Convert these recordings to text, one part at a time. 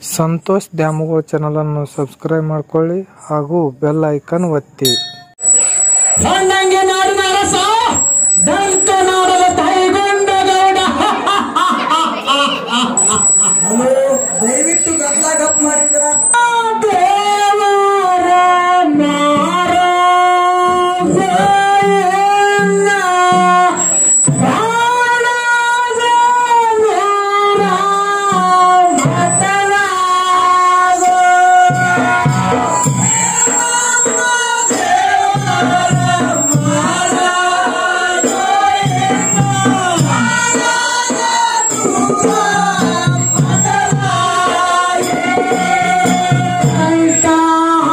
ಸಂತೋಷ್ ದ್ಯಾಮವ್ವ ಚಾನಲನ್ನು ಸಬ್ಸ್ಕ್ರೈಬ್ ಮಾಡ್ಕೊಳ್ಳಿ ಹಾಗೂ ಬೆಲ್ ಐಕನ್ ಒತ್ತಿ ಹೊನ್ನಂಗೆ ನಾಡಿನ ಅರಸ ದಂತ ನಾಡದ ತಾಯಿಗೊಂಡ ಗೌಡ ಹಲೋ ದಯವಿಟ್ಟು ಗದ್ಲ ಗಪ್ ಮಾಡಿದ್ರ ದೇವರ ನಾರಾಯಣ ಪ್ರಾಣದ ನೂರ ಅಂತ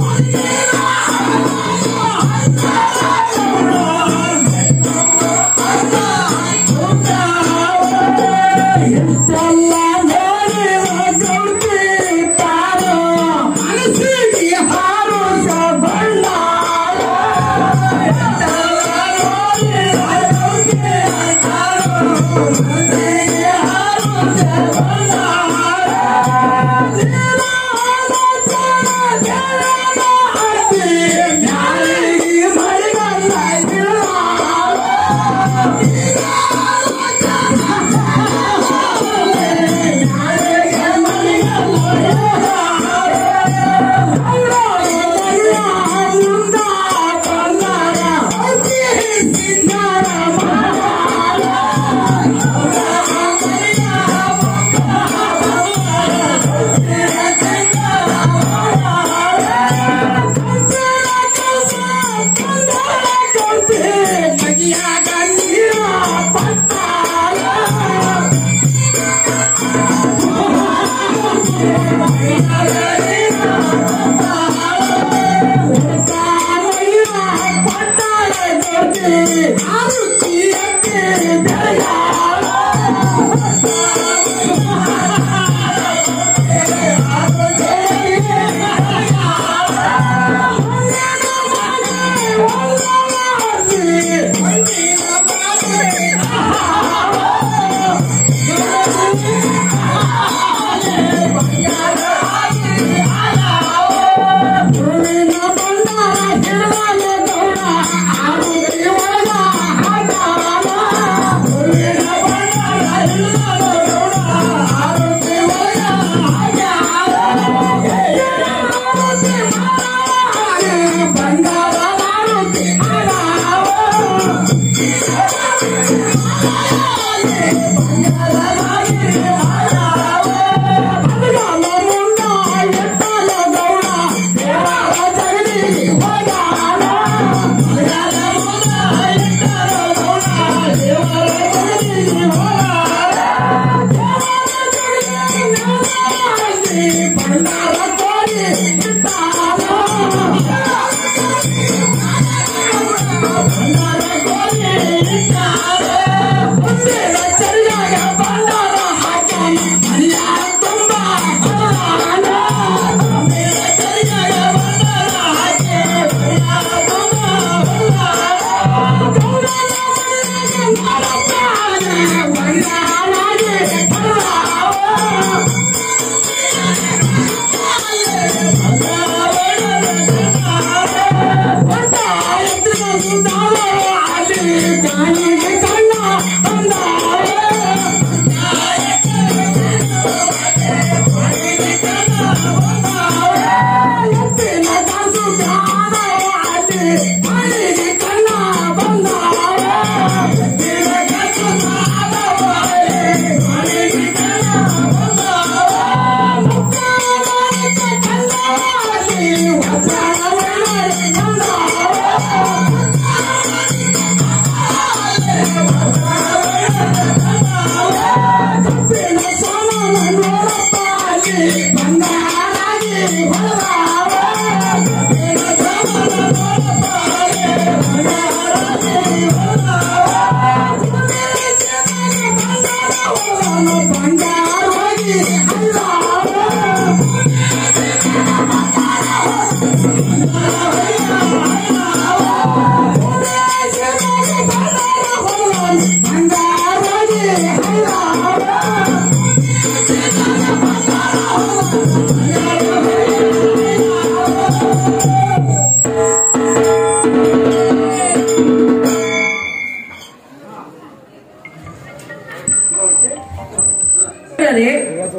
ರೀ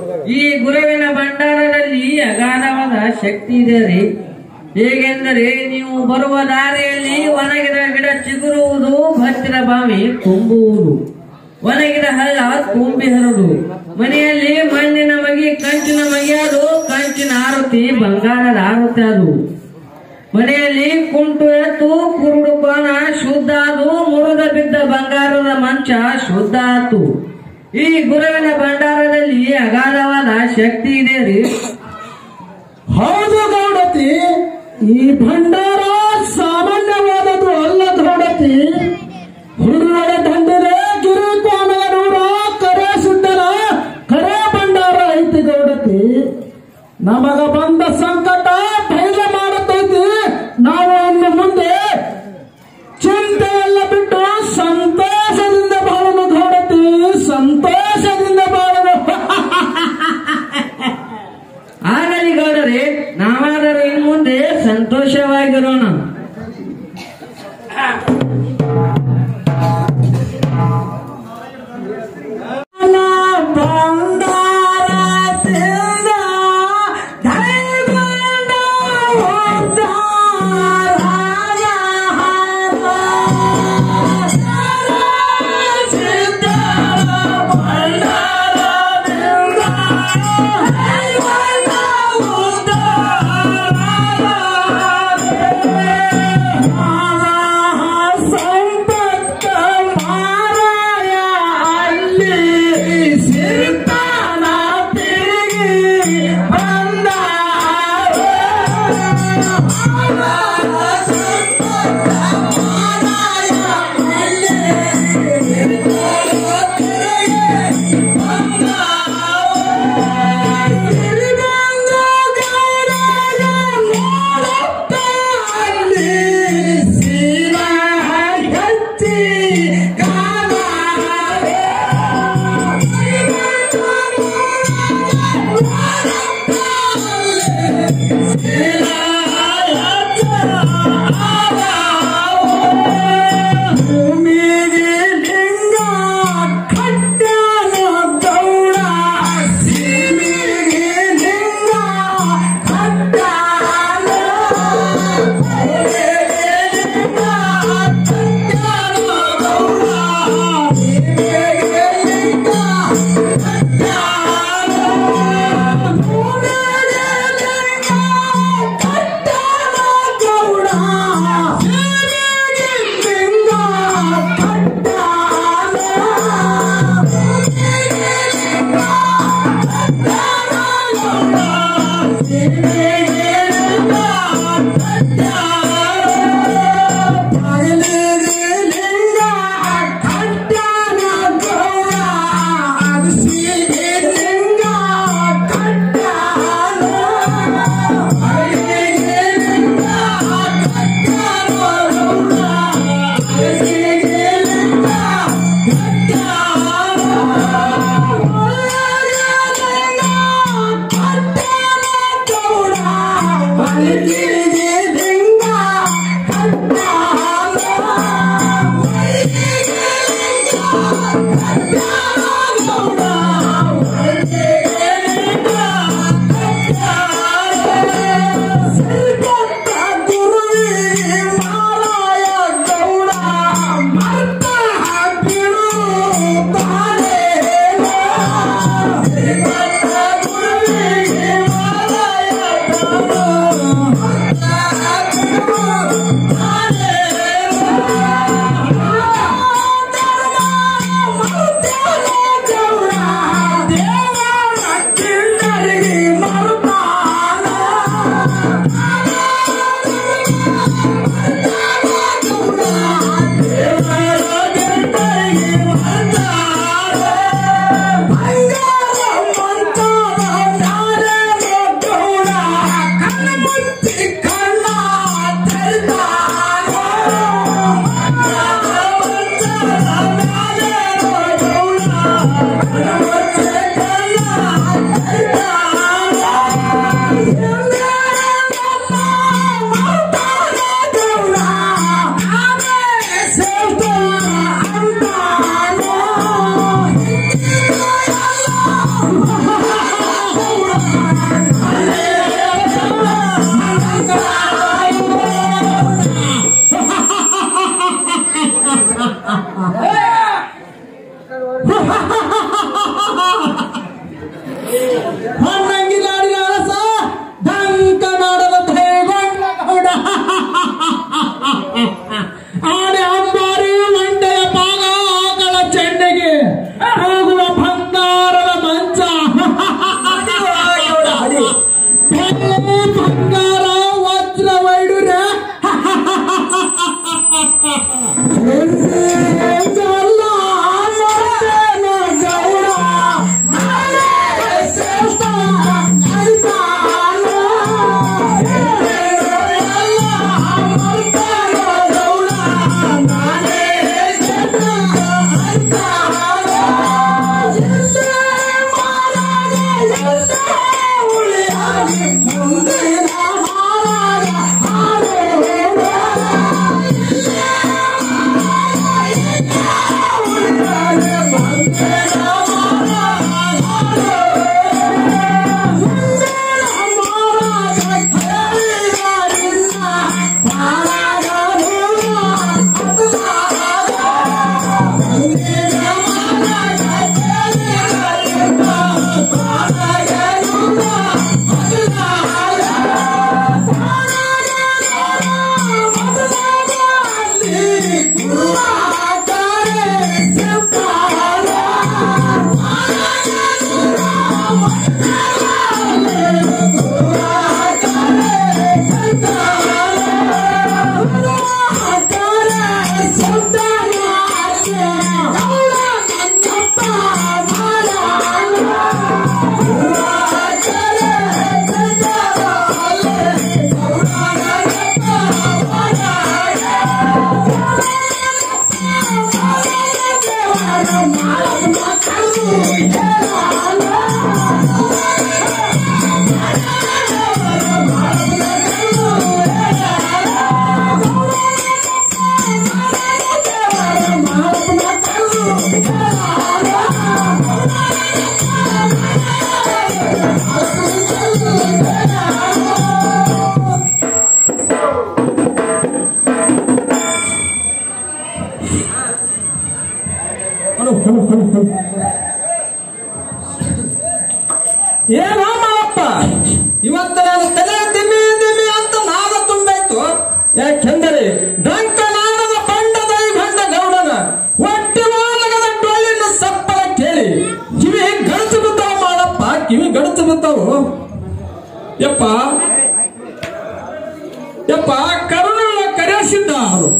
ಈ ಗುರುವಿನ ಭಂಡಾರದಲ್ಲಿ ಅಗಾಧವಾದ ಶಕ್ತಿ ಇದೆ ರೀ ಹೇಗೆಂದರೆ ನೀವು ಬರುವ ದಾರಿಯಲ್ಲಿ ಒಣಗಿದ ಗಿಡ ಚಿಗುರುವುದು ಭತ್ತಿದ ಬಾವಿ ತುಂಬುವುದು ಒಣಗಿದ ಹಳ್ಳ ತುಂಬಿ ಹರಡು ಮನೆಯಲ್ಲಿ ಮಣ್ಣಿನ ಮಗಿ ಕಂಚಿನ ಮಗಿ ಅದು ಕಂಚಿನ ಆರತಿ ಬಂಗಾರದ ಆರತಿ ಅದು ಮನೆಯಲ್ಲಿ ಕುಂಟು ಎತ್ತು ಕುರುಡು ಕೋಣ ಶುದ್ಧ ಅದು ಮುರಿದ ಬಿದ್ದ ಬಂಗಾರದ ಮಂಚ ಶುದ್ಧ ಆತು ಈ ಗುರುವಿನ ಭಂಡಾರದಲ್ಲಿ ಅಗಾಧವಾದ ಶಕ್ತಿ ಇದೆ ರೀ ಹೌದು ಗೌಡತಿ ಈ ಭಂಡಾರ ಸಾಮಾನ್ಯವಾದದ್ದು ಅಲ್ಲ ದೊಡತಿ ಹಿರಿಯರ ದಂಡಿನ ಗಿರಿಕೋನೂರ ಕರೆ ಸುಡ್ಡನ ಕರೆ ಭಂಡಾರ ಐತಿ ಗೌಡತಿ ನಮಗ ಬಂದ ಸಂಕಟ ಧೈರ್ಯ ಮಾಡತೈತಿ ನಾವು ಇನ್ನು ಮುಂದೆ ಚಿಂತೆ ಎಲ್ಲ ಬಿಟ್ಟು ಸಂತೋಷದಿಂದ ಬಾಳಲು ಗೌಡತಿ ಸಂತೋಷದಿಂದ ಬಾಳಲು ಆಗಲಿ ಗೌಡರೇ ನಾವಾದರೂ ಇನ್ನು ಮುಂದೆ ಸಂತೋಷವಾಗಿರೋಣ ಸಂಪತ್ತ ಮಾರಾಯ ಅಲ್ಲಿ ಸಿರ್ತಾನ ತಿರುಗಿ ಬಂದ ಭೂಮಿಗೆ ಲಿಂಗ ಕಟ್ಟಾನ ಗೌಡ ಸೀಮೆಗೆ ಲಿಂಗ ಕಟ್ಟಾನ ಭೂಮಿಗೆ ಲಿಂಗ ಕಟ್ಟಾನ ಗೌಡ ಸೀಮೆಗೆ ಲಿಂಗ ಕಟ್ಟಾನ ಭೂಮಿಗೆ ಲಿಂಗ ಕಟ್ಟಾನ ಗೌಡ ಸೀಮೆಗೆ ಲಿಂಗ ಕಣ್ಣ ಯಾಕೆಂದರೆ ಡಂಕನಾಡದ ಬಂಡದ ಗಂಡ ಗೌಡನ ಹೊಟ್ಟೆ ಮಾಲಗದ ಡೊಳ್ಳಿನ ಸಪ್ಪಳ ಕೇಳಿ ಕಿವಿ ಗಡಚು ಬಿದ್ದಾವ ಮಾಡಪ್ಪ ಕಿವಿ ಗಡಚು ಬಿದ್ದಾವು ಯಪ್ಪ ಯಪ್ಪ ಕರುಣೆಯುಳ್ಳ ಕರೆಸಿದ್ದ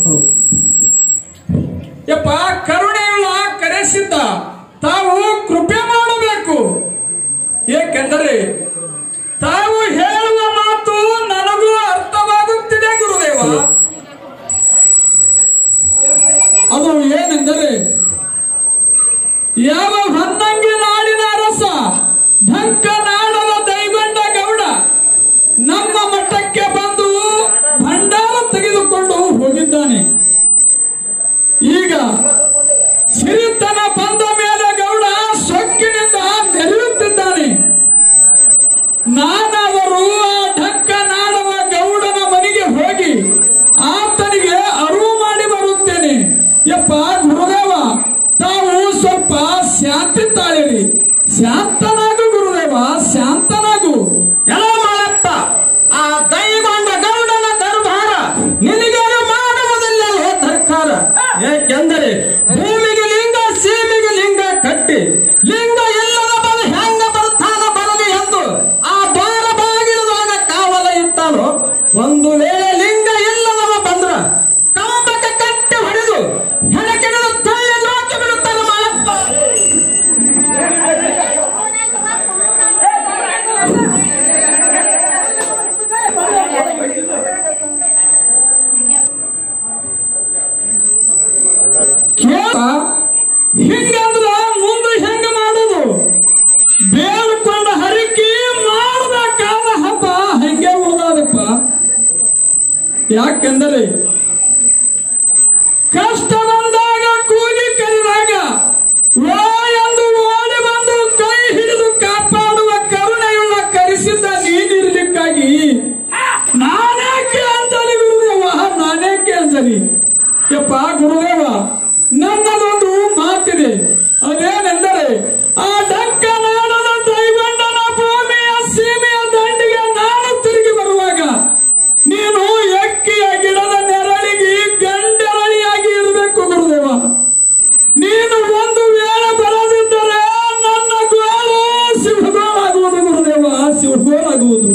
ಯಪ್ಪ ಕರುಣೆಯುಳ್ಳ ಕರೆಸಿದ್ದ ತಾವು ಕೃಪೆ ಮಾಡಬೇಕು ಏಕೆಂದರೆ ತಾವು ಹೇಳುವ ಮಾತು ನನಗೂ ಅರ್ಥವಾಗುತ್ತಿದೆ ಗುರುದೇವ ಅದು ಏನೆಂದರೆ ಯಾವ ಹೊನ್ನಂಗಿ ನಾಡಿನ ಅರಸ ಢಂಕ ನಾಡದ ದೈಗೊಂಡ ಗೌಡ ನಮ್ಮ ಮಠಕ್ಕೆ ಬಂದು ಭಂಡಾರ ತೆಗೆದುಕೊಂಡು ಹೋಗಿದ್ದಾನೆ ಈಗ ಸಿರಿತನ ಬಂದ ಮೇಲೆ ಗೌಡ ಸೊಕ್ಕಿನಿಂದ ಮೆರೆಯುತ್ತಿದ್ದಾನೆ ನಾನಾದರೂ ಆ ಢಂಕ ನಾಡವ ಗೌಡನ ಮನೆಗೆ ಹೋಗಿ ಆತನಿಗೆ ಅರಿವು ಮಾಡಿ ಬರುತ್ತೇನೆ ಯಪ್ಪ ಗುರುದೇವ ತಾವು ಸ್ವಲ್ಪ ಶಾಂತಿ ತಾಳಿರಿ ಶಾಂತನಾಗು ಗುರುದೇವ ಶಾಂತನಾಗು ಎಲ್ಲ ಮಾಡಪ್ಪ ಆ ದೈವಂಡ ಗೌಡನ ದರ್ಬಾರ ನಿನಗೇನು ಮಾಡುವುದಿಲ್ಲ ಸರ್ಕಾರ ಏಕೆಂದರೆ ಭೂಮಿಗೆ ಲಿಂಗ ಸೀಮೆಗೆ ಲಿಂಗ ಕಟ್ಟಿ ಲಿಂಗ ಇಲ್ಲದ ಬರ ಹೆಂಗ ಬರ್ತಾನ ಬರದು ಎಂದು ಆ ದ್ವಾರ ಬಾಗಿಲದಾಗ ಕಾವಲ ಇಟ್ಟಾನು ಒಂದು ವೇಳೆ ಲಿಂಗ ಇಲ್ಲದವ ಬಂದ್ರ ಕಂಬಕ್ಕೆ ಕಟ್ಟಿ ಹೊಡೆದು ಹೆಣಕೆಡದು ತಳ್ಳಿ ನೋಕಿ ಬಿಡುತ್ತಾನೆ ಮಾಳಪ್ಪ ಕೇಳ ಹಿಂಗಂದ್ರ ಮುಂದೆ ಹೆಂಗ ಮಾಡೋದು ಬೇಡ್ಕೊಂಡ ಹರಿಕಿ ಮಾಡಬೇಕಾದ ಹಬ್ಬ ಹಂಗೆ ಉಳ್ದಾದಪ್ಪ ಯಾಕೆಂದರೆ ಕಷ್ಟ ಬಂದಾಗ ಕೂಗಿ ಕರೆದಾಗ ವಾ ಎಂದು ಓಡಿ ಬಂದು ಕೈ ಹಿಡಿದು ಕಾಪಾಡುವ ಕರುಣೆಯುಳ್ಳ ಕರೆಸಿದ್ದ ನೀನಿರ್ಲಿಕ್ಕಾಗಿ ನಾನೇಕೆ ಅಂಜಲಿ ಗುರುದೇವ ನಾನೇಕೆ ಅಂಜಲಿ ಯಪ್ಪ ಗುರುದೇವ ನನ್ನದೊಂದು ಮಾತಿದೆ ಅದೇನೆಂದರೆ ಆ ಡಂಕ ನಾಡದ ದೈವಂಡನ ಭೂಮಿಯ ಸೀಮೆಯ ದಂಡಿಗೆ ನಾನು ತಿರುಗಿ ಬರುವಾಗ ನೀನು ಎಕ್ಕಿಯ ಗಿಡದ ನೆರಳಿಗೆ ಗಂಡೆರಳಿಯಾಗಿ ಇರಬೇಕು ಗುರುದೇವ ನೀನು ಒಂದು ವೇಳೆ ಬರದಿದ್ದರೆ ನನ್ನ ಗೋಳು ಸಿಂಹಗೋಳಾಗುವುದು ಗುರುದೇವ ಸಿಂಹಗೋಳಾಗುವುದು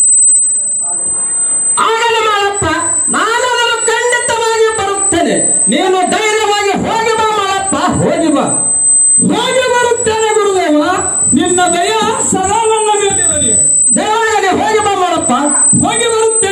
ಆಗಲಿ ಮಾಡಪ್ಪ ನಾನು ಅದನ್ನು ಖಂಡಿತವಾಗಿ ಬರುತ್ತೇನೆ ನೀನು ಧೈರ್ಯವಾಗಿ ಹೋಗಿ ಬಾ ಮಾಡಪ್ಪ ಹೋಗಿ ಬಾ ಹೋಗಿ ಬರುತ್ತೇನೆ ಗುರುದೇವ ನಿನ್ನ ದಯ ಸದಾ ನನ್ನ ಮೇಲಿರಲಿ ದಯವಾಗಿ ಹೋಗಿ ಬಾ ಮಾಡಪ್ಪ ಹೋಗಿ ಬರುತ್ತೇನೆ